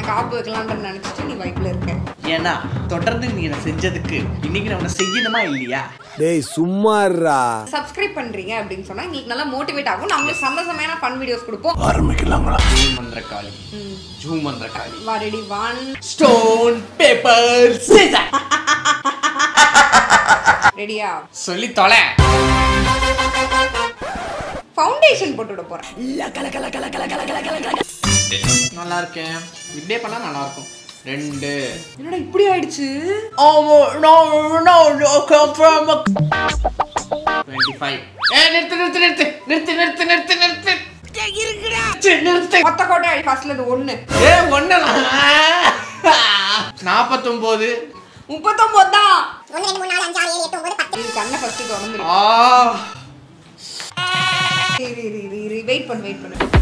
காப்பு வைக்கலாம்னு நினைச்சிட்டு நீ வைப்ல இருக்க ஏன்னா தொடர்ந்து நீ என்ன செஞ்சதுக்கு இன்னைக்கு நான் உன்னை செய்யணுமா இல்லையா டேய் சும்மாறா சப்ஸ்கிரைப் பண்றீங்க அப்படின்னு சொன்னா எங்களுக்கு நல்லா மோட்டிவேட் ஆகும் நாங்களும் செம்ம செம்மையான ஃபன் வீடியோஸ் கொடுப்போம் ஜூம் மந்திர காளி ஜூம் மந்திர காளி வா ready one stone paper scissors ரெடியா சொல்லி தொலை ஃபவுண்டேஷன் போட்டு விட போறேன் நல்லா இருக்கேன் இப்படியே பண்ணா நல்லா இருக்கும் ரெண்டு என்னடா இப்படி ஆயிடுச்சு டுவெண்ட்டி ஃபைவ் ஏ நிறுத்து நிறுத்து நிறுத்து நிறுத்து நிறுத்து நிறுத்து நிறுத்து நிறுத்து நிறுத்து மொத்த கோட்டை ஃபர்ஸ்ட்ல இது ஒண்ணு ஏ ஒண்ணு நாற்பத்தொம்போது முப்பத்தொன்பது தான் ஒன்று ரெண்டு மூணு நாலு அஞ்சு ஆறு ஏழு எட்டு ஒன்பது பத்து இது கண்ணை ஃபர்ஸ்ட் திறந்துரு ஆ வெயிட் பண்ணு வெயிட் பண்ணு